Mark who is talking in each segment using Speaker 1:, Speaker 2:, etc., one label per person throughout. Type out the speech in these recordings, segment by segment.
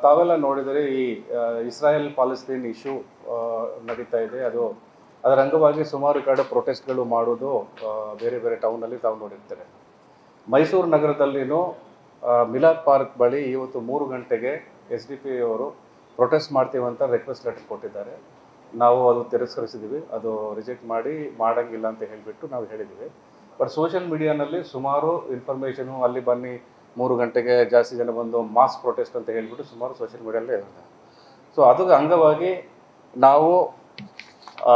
Speaker 1: ತಾವೆಲ್ಲ ನೋಡಿದರೆ ಈ ಆ, ಇಸ್ರಾಯೇಲ್ ಪಾಲಸ್ತೀನ್ ಇಶ್ಯೂ ನಡೀತಾ ಇದೆ ಅದು ಅದರ ಅಂಗವಾಗಿ ಸುಮಾರು ಕಡೆ ಪ್ರೊಟೆಸ್ಟ್ಗಳು ಮಾಡೋದು ಆ, ಬೇರೆ ಬೇರೆ ಟೌನಲ್ಲಿ ತಾವು ನೋಡಿರ್ತಾರೆ ಮೈಸೂರು ನಗರದಲ್ಲಿನೂ ಆ, ಮಿಲಾದ್ ಪಾರ್ಕ್ ಬಳಿ ಇವತ್ತು ಮೂರು ಗಂಟೆಗೆ ಎಸ್ ಡಿ ಪಿ ಅವರು ಪ್ರೊಟೆಸ್ಟ್ ಮಾಡ್ತೀವಿ ಅಂತ ರಿಕ್ವೆಸ್ಟ್ ಲೆಟರ್ ಕೊಟ್ಟಿದ್ದಾರೆ ನಾವು ಅದು ತಿರಸ್ಕರಿಸಿದ್ದೀವಿ ಅದು ರಿಜೆಕ್ಟ್ ಮಾಡಿ ಮಾಡಂಗಿಲ್ಲ ಅಂತ ಹೇಳಿಬಿಟ್ಟು ನಾವು ಹೇಳಿದ್ದೀವಿ ಬಟ್ ಸೋಷಿಯಲ್ ಮೀಡಿಯಾನಲ್ಲಿ ಸುಮಾರು ಇನ್ಫಾರ್ಮೇಷನು ಅಲ್ಲಿ ಬನ್ನಿ ಮೂರು ಗಂಟೆಗೆ ಜಾಸ್ತಿ ಜನ ಬಂದು ಮಾಸ್ ಪ್ರೊಟೆಸ್ಟ್ ಅಂತ ಹೇಳಿಬಿಟ್ಟು ಸುಮಾರು ಸೋಷಿಯಲ್ ಮೀಡಿಯಲ್ಲಿ ಇರುತ್ತೆ ಸೊ ಅದು ಅಂಗವಾಗಿ ನಾವು ಆ,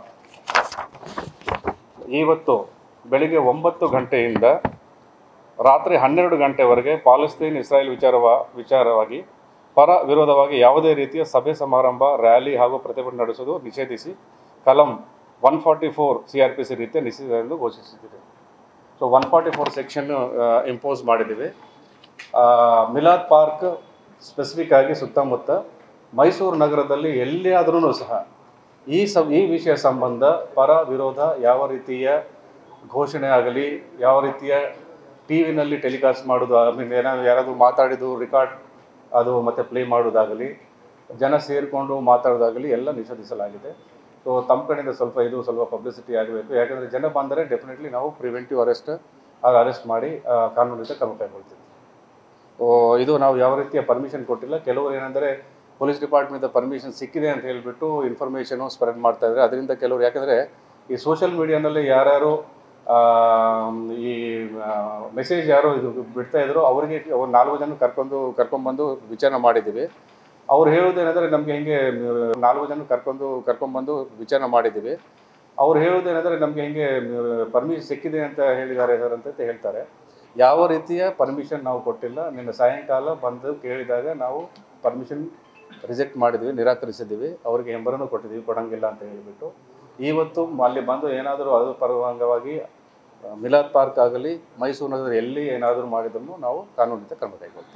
Speaker 1: ಇವತ್ತು ಬೆಳಿಗ್ಗೆ ಒಂಬತ್ತು ಗಂಟೆಯಿಂದ ರಾತ್ರಿ ಹನ್ನೆರಡು ಗಂಟೆವರೆಗೆ ಪಾಲಸ್ತೀನ್ ಇಸ್ರಾಯೇಲ್ ವಿಚಾರವ ವಿಚಾರವಾಗಿ ಪರ ವಿರೋಧವಾಗಿ ಯಾವುದೇ ರೀತಿಯ ಸಭೆ ಸಮಾರಂಭ ರ್ಯಾಲಿ ಹಾಗೂ ಪ್ರತಿಭಟನೆ ನಡೆಸುವುದು ನಿಷೇಧಿಸಿ ಕಲಂ one forty four C R P C ರೀತಿಯ ನಿಷೇಧ ಎಂದು ಘೋಷಿಸಿದ್ದೀವಿ so one forty four section impose ಮಾಡಿದ್ದೀವಿ ಆ, ಮಿಲಾದ್ ಪಾರ್ಕ್ ಸ್ಪೆಸಿಫಿಕ್ ಆಗಿ ಸುತ್ತಮುತ್ತ ಮೈಸೂರು ನಗರದಲ್ಲಿ ಎಲ್ಲಿಯಾದ್ರೂ ಸಹ ಈ ಸ ಈ ವಿಷಯ ಸಂಬಂಧ ಪರ ವಿರೋಧ ಯಾವ ರೀತಿಯ ಘೋಷಣೆ ಆಗಲಿ ಯಾವ ರೀತಿಯ ಟಿ ವಿನಲ್ಲಿ ಟೆಲಿಕಾಸ್ಟ್ ಮಾಡೋದು ಐ ಮೀನ್ ಏನಾದ್ರು ಯಾರಾದರೂ ಮಾತಾಡಿದ್ದು ರೆಕಾರ್ಡ್ ಅದು ಮತ್ತೆ ಪ್ಲೇ ಮಾಡೋದಾಗಲಿ ಜನ ಸೇರಿಕೊಂಡು ಮಾತಾಡೋದಾಗಲಿ ಎಲ್ಲ ನಿಷೇಧಿಸಲಾಗಿದೆ ಸೊ ತಮ್ಮ ಕಡೆಯಿಂದ ಸ್ವಲ್ಪ ಇದು ಸ್ವಲ್ಪ ಪಬ್ಲಿಸಿಟಿ ಆಗಬೇಕು ಯಾಕಂದರೆ ಜನ ಬಂದರೆ ಡೆಫಿನೆಟ್ಲಿ ನಾವು ಪ್ರಿವೆಂಟಿವ್ ಅರೆಸ್ಟ್ ಅದು ಅರೆಸ್ಟ್ ಮಾಡಿ ಆ, ಕಾನೂನಿಂದ ಕ್ರಮ ಕೈಗೊಳ್ತೀವಿ ಓ ಇದು ನಾವು ಯಾವ ರೀತಿಯ ಪರ್ಮಿಷನ್ ಕೊಟ್ಟಿಲ್ಲ ಕೆಲವರು ಏನಂದರೆ ಪೊಲೀಸ್ ಡಿಪಾರ್ಟ್ಮೆಂಟ್ ಪರ್ಮಿಷನ್ ಸಿಕ್ಕಿದೆ ಅಂತ ಹೇಳಿಬಿಟ್ಟು ಇನ್ಫಾರ್ಮೇಷನು ಸ್ಪ್ರೆಡ್ ಮಾಡ್ತಾ ಇದ್ದಾರೆ ಅದರಿಂದ ಕೆಲವರು ಯಾಕಂದರೆ ಈ ಸೋಷಿಯಲ್ ಮೀಡಿಯಾನಲ್ಲಿ ಯಾರ್ಯಾರು ಆ, ಈ ಮೆಸೇಜ್ ಯಾರು ಇದು ಬಿಡ್ತಾ ಇದ್ರು ಅವರಿಗೆ ಅವ್ರು ನಾಲ್ಕು ಜನ ಕರ್ಕೊಂಡು ಕರ್ಕೊಂಡ್ಬಂದು ವಿಚಾರಣೆ ಮಾಡಿದ್ದೀವಿ ಅವ್ರು ಹೇಳೋದೇನೆಂದರೆ ನಮಗೆ ಹೆಂಗೆ ನಾಲ್ಕು ಜನ ಕರ್ಕೊಂಡು ಕರ್ಕೊಂಡ್ಬಂದು ವಿಚಾರಣೆ ಮಾಡಿದ್ದೀವಿ ಅವ್ರು ಹೇಳೋದೇನೆಂದರೆ ನಮಗೆ ಹೆಂಗೆ ಪರ್ಮಿಷನ್ ಸಿಕ್ಕಿದೆ ಅಂತ ಹೇಳಿದ್ದಾರೆ ಸರ್ ಅಂತ ಹೇಳ್ತಾರೆ ಯಾವ ರೀತಿಯ ಪರ್ಮಿಷನ್ ನಾವು ಕೊಟ್ಟಿಲ್ಲ ನಿನ್ನೆ ಸಾಯಂಕಾಲ ಬಂದು ಕೇಳಿದಾಗ ನಾವು ಪರ್ಮಿಷನ್ ರಿಜೆಕ್ಟ್ ಮಾಡಿದ್ವಿ ನಿರಾಕರಿಸಿದ್ದೀವಿ ಅವರಿಗೆ ಹೆಂಬರನ್ನು ಕೊಟ್ಟಿದ್ದೀವಿ ಕೊಡಂಗಿಲ್ಲ ಅಂತ ಹೇಳಿಬಿಟ್ಟು ಇವತ್ತು ಅಲ್ಲಿ ಬಂದು ಏನಾದರೂ ಅದು ಪರವಾಂಗವಾಗಿ ಆ, ಮಿಲಾದ್ ಪಾರ್ಕ್ ಆಗಲಿ ಮೈಸೂರು ನಗರ ಎಲ್ಲಿ ಏನಾದರೂ ಮಾಡಿದ್ರು ನಾವು ಕಾನೂನಿಂದ ಕ್ರಮ ಕೈಗೊಳ್ತೀವಿ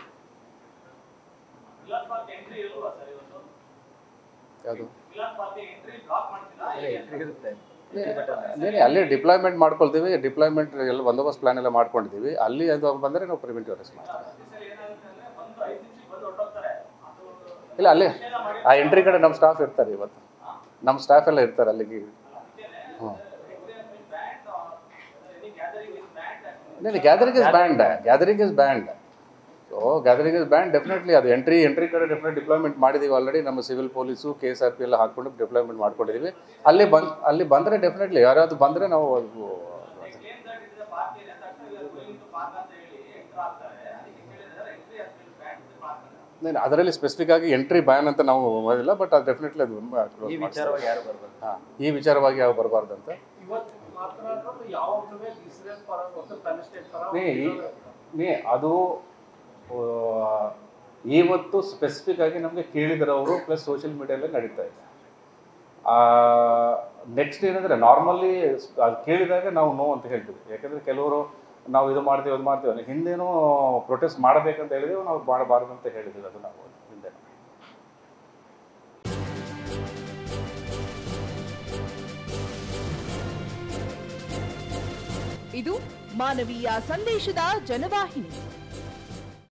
Speaker 2: ಮಿಲಾದ್ ಪಾರ್ಕ್ ಎಂಟ್ರಿ ಇಲ್ವಾ ಸರ್ ಇವತ್ತು
Speaker 1: ಯಾವುದು
Speaker 2: ಮಿಲಾದ್ ಪಾರ್ಕ್ ಎಂಟ್ರಿ ಬ್ಲಾಕ್ ಮಾಡ್ತೀರಾ
Speaker 1: ಅದೇ ಅಲ್ಲೇ ಡಿಪ್ಲಾಯ್ಮೆಂಟ್ ಮಾಡ್ಕೊಳ್ತೀವಿ ಡಿಪ್ಲಾಯ್ಮೆಂಟ್ ಎಲ್ಲ ಬಂದೋಬಸ್ತ್ ಪ್ಲಾನ್ ಎಲ್ಲ ಮಾಡ್ಕೊಂಡಿದ್ದೀವಿ ಅಲ್ಲಿ ಅದು ಬಂದರೆ ನಾವು ಪ್ರಿವೆಂಟಿವ್ ಅರೆಸ್ಟ್ ಮಾಡ್ತೀವಿ
Speaker 2: ಸರ್ ಏನಾಗುತ್ತೆ ಅಂದ್ರೆ ಬಂದು ಐದು ನಿಮಿಷಕ್ಕೆ ಬಂದು ಹೊರಟೋಗ್ತಾರೆ ಅದು
Speaker 1: ಇಲ್ಲ ಅಲ್ಲೇ ಆ ಎಂಟ್ರಿ ಕಡೆ ನಮ್ಮ ಸ್ಟಾಫ್ ಇರ್ತಾರೆ ಇವತ್ತು ನಮ್ಮ ಸ್ಟಾಫ್ ಎಲ್ಲ ಇರ್ತಾರೆ ಅಲ್ಲಿಗೆ ಹ್ಞೂ
Speaker 2: banned any gathering is banned
Speaker 1: ಇಲ್ಲ gathering is banned gathering is banned so gathering is banned definitely ಅದು ಎಂಟ್ರಿ ಎಂಟ್ರಿ ಕಡೆ ಡೆಫಿನೆಟ್ ಡಿಪ್ಲಾಯ್ಮೆಂಟ್ ಮಾಡಿದ್ದೀವಿ ಆಲ್ರೆಡಿ ನಮ್ಮ civil police K S R P ಎಲ್ಲ ಹಾಕ್ಕೊಂಡು ಡಿಪ್ಲಾಯ್ಮೆಂಟ್ ಮಾಡ್ಕೊಂಡಿದ್ದೀವಿ ಅಲ್ಲಿ ಬಂದು ಅಲ್ಲಿ ಬಂದರೆ ಡೆಫಿನೆಟ್ಲಿ ಯಾರಾದ್ರು ಬಂದರೆ ನಾವು ಅದು
Speaker 2: claim that is park area ತಕ್ಷಣ ಇವರು ಗೋಯಿಂಗ್ ಟು ಪಾರ್ಕ್ ಅಂತ ಹೇಳಿ ಎಂಟರ್ ಆಗ್ತಾರೆ ಅದಕ್ಕೆ ಕೇಳಿದ್ರೆ entry has been band to park ಅಂತ
Speaker 1: ಏನು ಅದರಲ್ಲಿ ಸ್ಪೆಸಿಫಿಕ್ ಆಗಿ ಎಂಟ್ರಿ ಬ್ಯಾನ್ ಅಂತ ನಾವು ಮಾಡಿಲ್ಲ ಬಟ್ ಅದು ಡೆಫಿನೆಟ್ಲಿ ಅದು
Speaker 3: ಈ ವಿಚಾರವಾಗಿ ಯಾರು ಬರ್ಬಾರ್ದು
Speaker 1: ಹಾಂ ಈ ವಿಚಾರವಾಗಿ ಯಾವ ಬರಬಾರ್ದು ಅಂತ
Speaker 2: ಇವತ್ತು ಮಾತ್ರ ಯಾವಾಗಲೂ ಇಸ್ರೇಲ್ ಪರ ಮತ್ತು ಪ್ಯಾಲೆಸ್ಟೈನ್ ಪರ
Speaker 1: ನೀ ನೀ ಅದು ಆ, ಇವತ್ತು ಸ್ಪೆಸಿಫಿಕ್ ಆಗಿ ನಮಗೆ ಕೇಳಿದರೆ ಅವರು ಪ್ಲಸ್ ಸೋಷಿಯಲ್ ಮೀಡಿಯಲ್ಲಿ ನಡೀತಾ ಇದೆ ನೆಕ್ಸ್ಟ್ ಏನಂದರೆ ನಾರ್ಮಲಿ ಅದು ಕೇಳಿದಾಗ ನಾವು ನೋ ಅಂತ ಹೇಳ್ತೀವಿ ಯಾಕಂದರೆ ಕೆಲವರು ನಾವು ಇದು ಮಾಡ್ತೀವಿ ಅದು ಮಾಡ್ತೀವಿ ಅಂದ್ರೆ ಹಿಂದೇನೂ ಪ್ರೊಟೆಸ್ಟ್ ಮಾಡಬೇಕಂತ ಹೇಳಿದೆವು ನಾವು ಮಾಡಬಾರ್ದು ಅಂತ ಹೇಳಿದ್ದೀವಿ ಅದು ನಾವು ಹಿಂದೆ
Speaker 4: ಇದು ಮಾನವೀಯ ಸಂದೇಶದ ಜನವಾಹಿನಿ